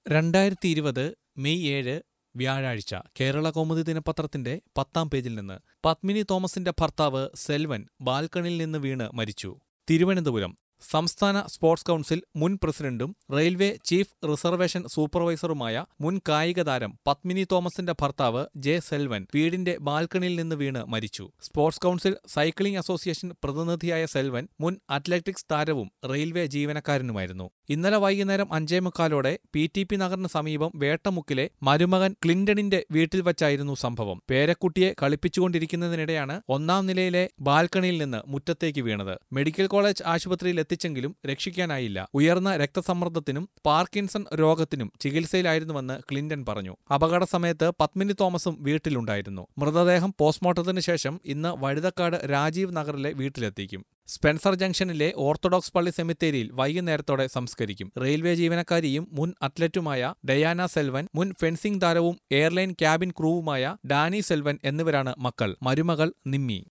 രണ്ടായിരത്തി ഇരുപത് മെയ് ഏഴ് വ്യാഴാഴ്ച കേരള കൗമുദി ദിനപത്രത്തിന്റെ പത്താം പേജിൽ നിന്ന് പത്മിനി തോമസിന്റെ ഭർത്താവ് സെൽവൻ ബാൽക്കണിയിൽ നിന്ന് വീണ് മരിച്ചു തിരുവനന്തപുരം സംസ്ഥാന സ്പോർട്സ് കൗൺസിൽ മുൻ പ്രസിഡന്റും റെയിൽവേ ചീഫ് റിസർവേഷൻ സൂപ്പർവൈസറുമായ മുൻ കായിക താരം പത്മിനി തോമസിന്റെ ഭർത്താവ് ജെ സെൽവൻ വീടിന്റെ ബാൽക്കണിയിൽ നിന്ന് വീണ് മരിച്ചു സ്പോർട്സ് കൗൺസിൽ സൈക്ലിംഗ് അസോസിയേഷൻ പ്രതിനിധിയായ സെൽവൻ മുൻ അത്ലറ്റിക്സ് താരവും റെയിൽവേ ജീവനക്കാരനുമായിരുന്നു ഇന്നലെ വൈകുന്നേരം അഞ്ചേ മുക്കാലോടെ പി ടി പി നഗറിന് സമീപം വേട്ടമുക്കിലെ മരുമകൻ ക്ലിന്റണിന്റെ വീട്ടിൽ വച്ചായിരുന്നു സംഭവം പേരക്കുട്ടിയെ കളിപ്പിച്ചുകൊണ്ടിരിക്കുന്നതിനിടെയാണ് ഒന്നാം നിലയിലെ ബാൽക്കണിയിൽ നിന്ന് മുറ്റത്തേക്ക് വീണത് മെഡിക്കൽ കോളേജ് ആശുപത്രിയിൽ എത്തിച്ചെങ്കിലും രക്ഷിക്കാനായില്ല ഉയർന്ന രക്തസമ്മർദ്ദത്തിനും പാർക്കിൻസൺ രോഗത്തിനും ചികിത്സയിലായിരുന്നുവെന്ന് ക്ലിന്റൺ പറഞ്ഞു അപകട സമയത്ത് പത്മിനി തോമസും വീട്ടിലുണ്ടായിരുന്നു മൃതദേഹം പോസ്റ്റ്മോർട്ടത്തിന് ശേഷം ഇന്ന് വഴുതക്കാട് രാജീവ് നഗറിലെ വീട്ടിലെത്തിക്കും സ്പെൻസർ ജംഗ്ഷനിലെ ഓർത്തഡോക്സ് പള്ളി സെമിത്തേരിയിൽ വൈകുന്നേരത്തോടെ സംസ്കരിക്കും റെയിൽവേ ജീവനക്കാരിയും മുൻ അത്ലറ്റുമായ ഡയാന സെൽവൻ മുൻ ഫെൻസിംഗ് താരവും എയർലൈൻ ക്യാബിൻ ക്രൂവുമായ ഡാനി സെൽവൻ എന്നിവരാണ് മക്കൾ മരുമകൾ നിമ്മി